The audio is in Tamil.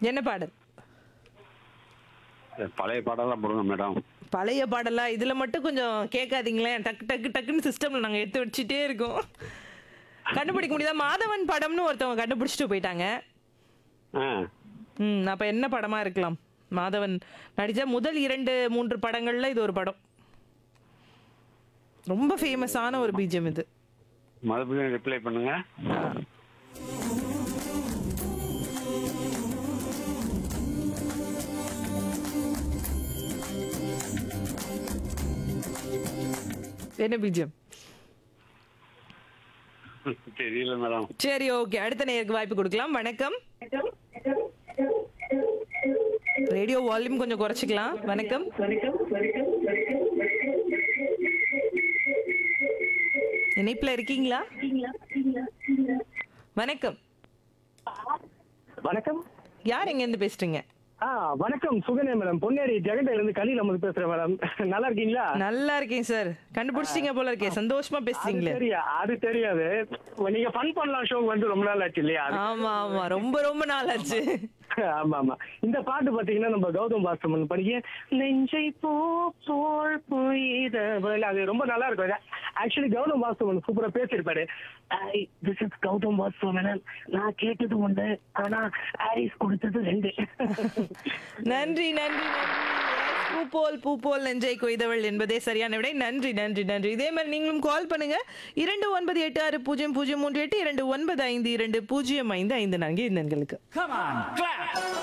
என்ன பாடல் பழைய பாடலாம் போடுங்க மேடம் பழைய பாடலா இதுல மட்டும் கொஞ்சம் கேட்காதீங்களேன் டக்கு டக்கு டக்குன்னு சிஸ்டம்ல நாங்க எடுத்து வச்சுட்டே இருக்கோம் கண்டுபிடிக்க முடியாதா மாதவன் படம்னு ஒருத்தவங்க கண்டுபிடிச்சிட்டு போயிட்டாங்க ஆ ம் அப்ப என்ன படமா இருக்கலாம் மாதவன் நடிச்ச முதல் இரண்டு மூன்று படங்கள்ல இது ஒரு படம் ரொம்ப ஃபேமஸான ஒரு பீஜம் இது மறுபடியும் ரிப்ளை பண்ணுங்க ஆ. என்ன பீஜம் தெரியல மேடம் சரி ஓகே அடுத்த நேருக்கு வாய்ப்பு கொடுக்கலாம் வணக்கம் ரேடியோ வால்யூம் கொஞ்சம் குறைச்சிக்கலாம் வணக்கம் இணைப்புல இருக்கீங்களா வணக்கம் வணக்கம் யார் எங்க இருந்து பேசுறீங்க ஆ வணக்கம் சுகனே மேடம் பொன்னேரி ஜெகண்டையில இருந்து கலியில் அமது பேசுறேன் மேடம் நல்லா இருக்கீங்களா நல்லா இருக்கேன் சார் கண்டுபிடிச்சிட்டீங்க போல இருக்கே சந்தோஷமா அது பேசுறீங்களே தெரியா அது தெரியாது நீங்க ஃபன் பண்ணலாம் ஷோ வந்து ரொம்ப நாள் ஆச்சு இல்லையா அது- ஆமா ஆமா ரொம்ப ரொம்ப நாள் ஆச்சு ஆமா ஆமா இந்த பாட்டு பாத்தீங்கன்னா நம்ம கௌதம் பாஸ்கரன் படிக்க நெஞ்சை போ போல் பொய்தவள் அது ரொம்ப நல்லா இருக்கும் ஆக்சுவலி கௌதம் வாசுவன் சூப்பரா பேசியிருப்பாரு திஸ் இஸ் கௌதம் வாசுவன் நான் கேட்டது உண்டு ஆனா ஆரிஸ் கொடுத்தது ரெண்டு நன்றி நன்றி நன்றி Yes, பூ போல் பூ போல் நெஞ்சை கொய்தவள் என்பதே சரியான விடை நன்றி நன்றி நன்றி இதே மாதிரி நீங்களும் கால் பண்ணுங்க இரண்டு ஒன்பது எட்டு ஆறு பூஜ்ஜியம் பூஜ்ஜியம் மூன்று எட்டு இரண்டு ஒன்பது ஐந்து இரண்டு பூஜ்ஜியம் ஐந்து ஐந்து நான்கு இந்த எண்களுக்கு Come on, clap!